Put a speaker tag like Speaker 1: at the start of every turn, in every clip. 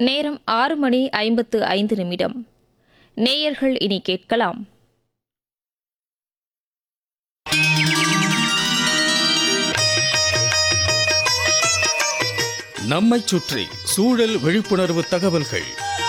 Speaker 1: நேரம் ஆறு மணி ஐம்பத்து ஐந்து நிமிடம் நேயர்கள் இனி கேட்கலாம்
Speaker 2: நம்மைச் சுற்றி சூழல் விழிப்புணர்வு தகவல்கள்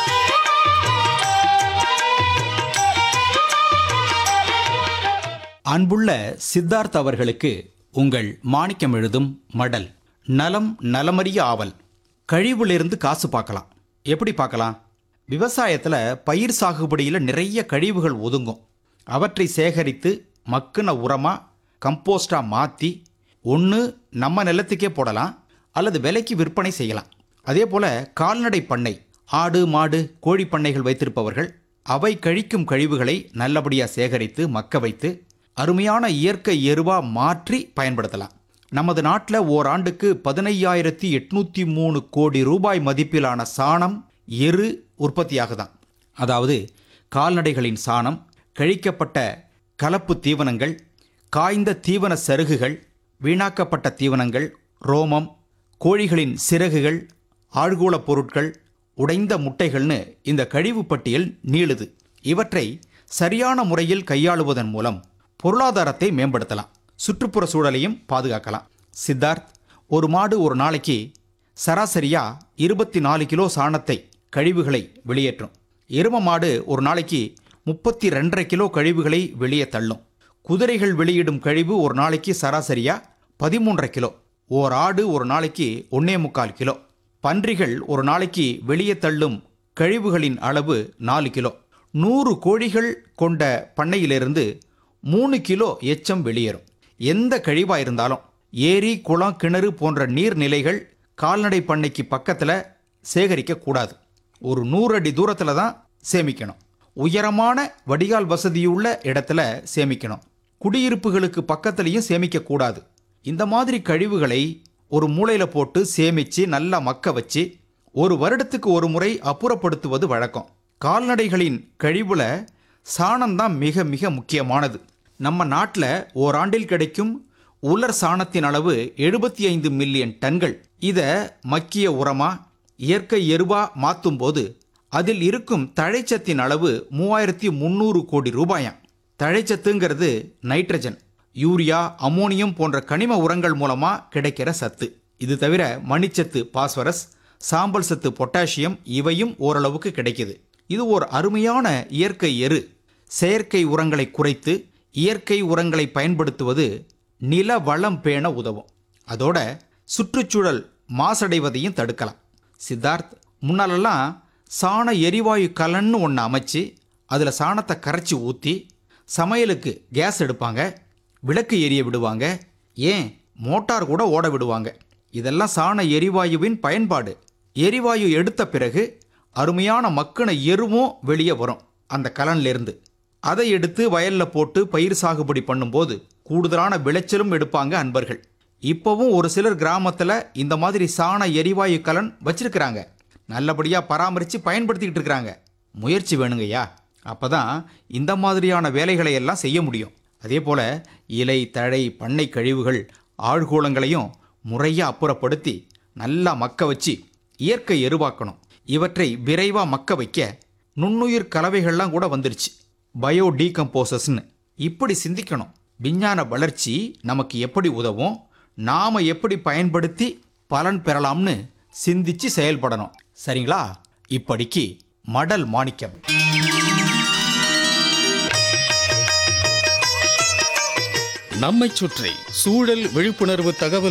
Speaker 3: அன்புள்ள சித்தார்த் அவர்களுக்கு உங்கள் மாணிக்கம் எழுதும் மடல் நலம் நலமறிய ஆவல் கழிவுலேருந்து காசு பார்க்கலாம் எப்படி பார்க்கலாம் விவசாயத்தில் பயிர் சாகுபடியில் நிறைய கழிவுகள் ஒதுங்கும் அவற்றை சேகரித்து மக்குன உரமாக கம்போஸ்டாக மாற்றி ஒன்று நம்ம நிலத்துக்கே போடலாம் அல்லது விலைக்கு விற்பனை செய்யலாம் அதே போல் கால்நடை பண்ணை ஆடு மாடு கோழி பண்ணைகள் வைத்திருப்பவர்கள் அவை கழிக்கும் கழிவுகளை நல்லபடியாக சேகரித்து மக்க வைத்து அருமையான இயற்கை எருவா மாற்றி பயன்படுத்தலாம் நமது நாட்டில் ஓராண்டுக்கு பதினையாயிரத்தி எட்நூற்றி மூணு கோடி ரூபாய் மதிப்பிலான சாணம் எரு உற்பத்தியாகுதான் அதாவது கால்நடைகளின் சாணம் கழிக்கப்பட்ட கலப்பு தீவனங்கள் காய்ந்த தீவன சருகுகள் வீணாக்கப்பட்ட தீவனங்கள் ரோமம் கோழிகளின் சிறகுகள் ஆழ்கூளப் பொருட்கள் உடைந்த முட்டைகள்னு இந்த கழிவு பட்டியல் நீளுது இவற்றை சரியான முறையில் கையாளுவதன் மூலம் பொருளாதாரத்தை மேம்படுத்தலாம் சுற்றுப்புற சூழலையும் பாதுகாக்கலாம் சித்தார்த் ஒரு மாடு ஒரு நாளைக்கு சராசரியா இருபத்தி நாலு கிலோ சாணத்தை கழிவுகளை வெளியேற்றும் எரும மாடு ஒரு நாளைக்கு முப்பத்தி ரெண்டரை கிலோ கழிவுகளை வெளியே தள்ளும் குதிரைகள் வெளியிடும் கழிவு ஒரு நாளைக்கு சராசரியா பதிமூன்றரை கிலோ ஓர் ஆடு ஒரு நாளைக்கு ஒன்னே முக்கால் கிலோ பன்றிகள் ஒரு நாளைக்கு வெளியே தள்ளும் கழிவுகளின் அளவு நாலு கிலோ நூறு கோழிகள் கொண்ட பண்ணையிலிருந்து மூணு கிலோ எச்சம் வெளியேறும் எந்த கழிவா இருந்தாலும் ஏரி குளம் கிணறு போன்ற நீர்நிலைகள் கால்நடை பண்ணைக்கு பக்கத்தில் சேகரிக்க கூடாது ஒரு நூறு அடி தூரத்தில் தான் சேமிக்கணும் உயரமான வடிகால் வசதியுள்ள இடத்துல சேமிக்கணும் குடியிருப்புகளுக்கு பக்கத்துலேயும் சேமிக்க கூடாது இந்த மாதிரி கழிவுகளை ஒரு மூலையில போட்டு சேமிச்சு நல்லா மக்க வச்சு ஒரு வருடத்துக்கு ஒரு முறை அப்புறப்படுத்துவது வழக்கம் கால்நடைகளின் கழிவுல சாணம்தான் மிக மிக முக்கியமானது நம்ம நாட்டில் ஓராண்டில் கிடைக்கும் உலர் சாணத்தின் அளவு எழுபத்தி ஐந்து மில்லியன் டன்கள் இதை மக்கிய உரமா இயற்கை எருவா மாற்றும் போது அதில் இருக்கும் தழைச்சத்தின் அளவு மூவாயிரத்தி முந்நூறு கோடி ரூபாயாம் தழைச்சத்துங்கிறது நைட்ரஜன் யூரியா அமோனியம் போன்ற கனிம உரங்கள் மூலமா கிடைக்கிற சத்து இது தவிர மணிச்சத்து பாஸ்பரஸ் சாம்பல் சத்து பொட்டாசியம் இவையும் ஓரளவுக்கு கிடைக்குது இது ஒரு அருமையான இயற்கை எரு செயற்கை உரங்களை குறைத்து இயற்கை உரங்களை பயன்படுத்துவது நில வளம் பேண உதவும் அதோட சுற்றுச்சூழல் மாசடைவதையும் தடுக்கலாம் சித்தார்த் முன்னாலெல்லாம் சாண எரிவாயு கலன்னு ஒன்று அமைச்சு அதில் சாணத்தை கரைச்சி ஊற்றி சமையலுக்கு கேஸ் எடுப்பாங்க விளக்கு எரிய விடுவாங்க ஏன் மோட்டார் கூட ஓட விடுவாங்க இதெல்லாம் சாண எரிவாயுவின் பயன்பாடு எரிவாயு எடுத்த பிறகு அருமையான மக்கின எருவும் வெளியே வரும் அந்த கலன்லேருந்து அதை எடுத்து வயல்ல போட்டு பயிர் சாகுபடி பண்ணும்போது கூடுதலான விளைச்சலும் எடுப்பாங்க அன்பர்கள் இப்போவும் ஒரு சிலர் கிராமத்தில் இந்த மாதிரி சாண எரிவாயு கலன் வச்சிருக்கிறாங்க நல்லபடியாக பராமரித்து பயன்படுத்திக்கிட்டு இருக்கிறாங்க முயற்சி வேணுங்கய்யா அப்பதான் இந்த மாதிரியான வேலைகளை எல்லாம் செய்ய முடியும் அதே போல இலை தழை பண்ணை கழிவுகள் ஆழ்கூளங்களையும் முறையாக அப்புறப்படுத்தி நல்லா மக்க வச்சு இயற்கை எருவாக்கணும் இவற்றை விரைவாக மக்க வைக்க நுண்ணுயிர் கலவைகள்லாம் கூட வந்துருச்சு பயோ டீகம்போசஸ்னு இப்படி சிந்திக்கணும் விஞ்ஞான வளர்ச்சி நமக்கு எப்படி உதவும் நாம எப்படி பயன்படுத்தி பலன் பெறலாம்னு சிந்திச்சு செயல்படணும் சரிங்களா இப்படிக்கு மடல் மாணிக்கம்
Speaker 2: நம்மைச் சுற்றி சூழல் விழிப்புணர்வு தகவல்